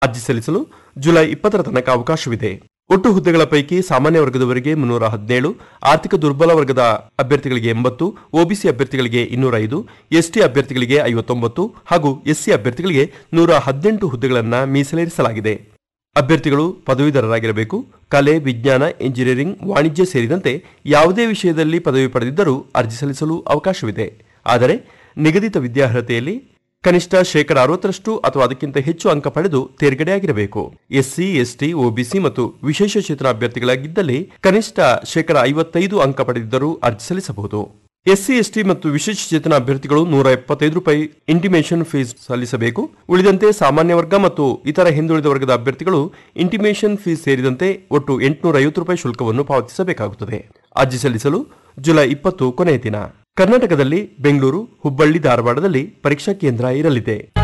ಅರ್ಜಿ ಸಲ್ಲಿಸಲು ಜುಲೈ ಇಪ್ಪತ್ತರ ತನಕ ಅವಕಾಶವಿದೆ ಒಟ್ಟು ಹುದ್ದೆಗಳ ಪೈಕಿ ಸಾಮಾನ್ಯ ವರ್ಗದವರಿಗೆ ಮುನ್ನೂರ ಹದಿನೇಳು ಆರ್ಥಿಕ ದುರ್ಬಲ ವರ್ಗದ ಅಭ್ಯರ್ಥಿಗಳಿಗೆ ಎಂಬತ್ತು ಒಬಿಸಿ ಅಭ್ಯರ್ಥಿಗಳಿಗೆ ಇನ್ನೂರ ಐದು ಎಸ್ಟಿ ಅಭ್ಯರ್ಥಿಗಳಿಗೆ ಐವತ್ತೊಂಬತ್ತು ಹಾಗೂ ಎಸ್ಸಿ ಅಭ್ಯರ್ಥಿಗಳಿಗೆ ನೂರ ಹದಿನೆಂಟು ಹುದ್ದೆಗಳನ್ನು ಮೀಸಲಿರಿಸಲಾಗಿದೆ ಅಭ್ಯರ್ಥಿಗಳು ಪದವೀಧರರಾಗಿರಬೇಕು ಕಲೆ ವಿಜ್ಞಾನ ಇಂಜಿನಿಯರಿಂಗ್ ವಾಣಿಜ್ಯ ಸೇರಿದಂತೆ ಯಾವುದೇ ವಿಷಯದಲ್ಲಿ ಪದವಿ ಪಡೆದಿದ್ದರೂ ಅರ್ಜಿ ಸಲ್ಲಿಸಲು ಅವಕಾಶವಿದೆ ಆದರೆ ನಿಗದಿತ ವಿದ್ಯಾರ್ಹತೆಯಲ್ಲಿ ಕನಿಷ್ಠ ಶೇಕಡ ಅರವತ್ತರಷ್ಟು ಅಥವಾ ಅದಕ್ಕಿಂತ ಹೆಚ್ಚು ಅಂಕ ಪಡೆದು ತೇರ್ಗಡೆಯಾಗಿರಬೇಕು ಎಸ್ಸಿ ಎಸ್ಟಿ ಒಬಿಸಿ ಮತ್ತು ವಿಶೇಷ ಚೇತನ ಅಭ್ಯರ್ಥಿಗಳಾಗಿದ್ದಲ್ಲಿ ಕನಿಷ್ಠ ಶೇಕಡ ಐವತ್ತೈದು ಅಂಕ ಪಡೆದಿದ್ದರೂ ಅರ್ಜಿ ಸಲ್ಲಿಸಬಹುದು ಎಸ್ಸಿ ಎಸ್ಟಿ ಮತ್ತು ವಿಶೇಷ ಚೇತನ ಅಭ್ಯರ್ಥಿಗಳು ನೂರ ಎಪ್ಪತ್ತೈದು ರೂಪಾಯಿ ಇಂಟಿಮೇಷನ್ ಫೀಸ್ ಸಲ್ಲಿಸಬೇಕು ಉಳಿದಂತೆ ಸಾಮಾನ್ಯ ವರ್ಗ ಮತ್ತು ಇತರ ಹಿಂದುಳಿದ ವರ್ಗದ ಅಭ್ಯರ್ಥಿಗಳು ಇಂಟಿಮೇಷನ್ ಫೀಸ್ ಸೇರಿದಂತೆ ಒಟ್ಟು ಎಂಟುನೂರ ಐವತ್ತು ರೂಪಾಯಿ ಶುಲ್ಕವನ್ನು ಪಾವತಿಸಬೇಕಾಗುತ್ತದೆ ಅರ್ಜಿ ಸಲ್ಲಿಸಲು ಜುಲೈ ಇಪ್ಪತ್ತು ಕೊನೆಯ ದಿನ ಕರ್ನಾಟಕದಲ್ಲಿ ಬೆಂಗಳೂರು ಹುಬ್ಬಳ್ಳಿ ಧಾರವಾಡದಲ್ಲಿ ಪರೀಕ್ಷಾ ಕೇಂದ್ರ ಇರಲಿದೆ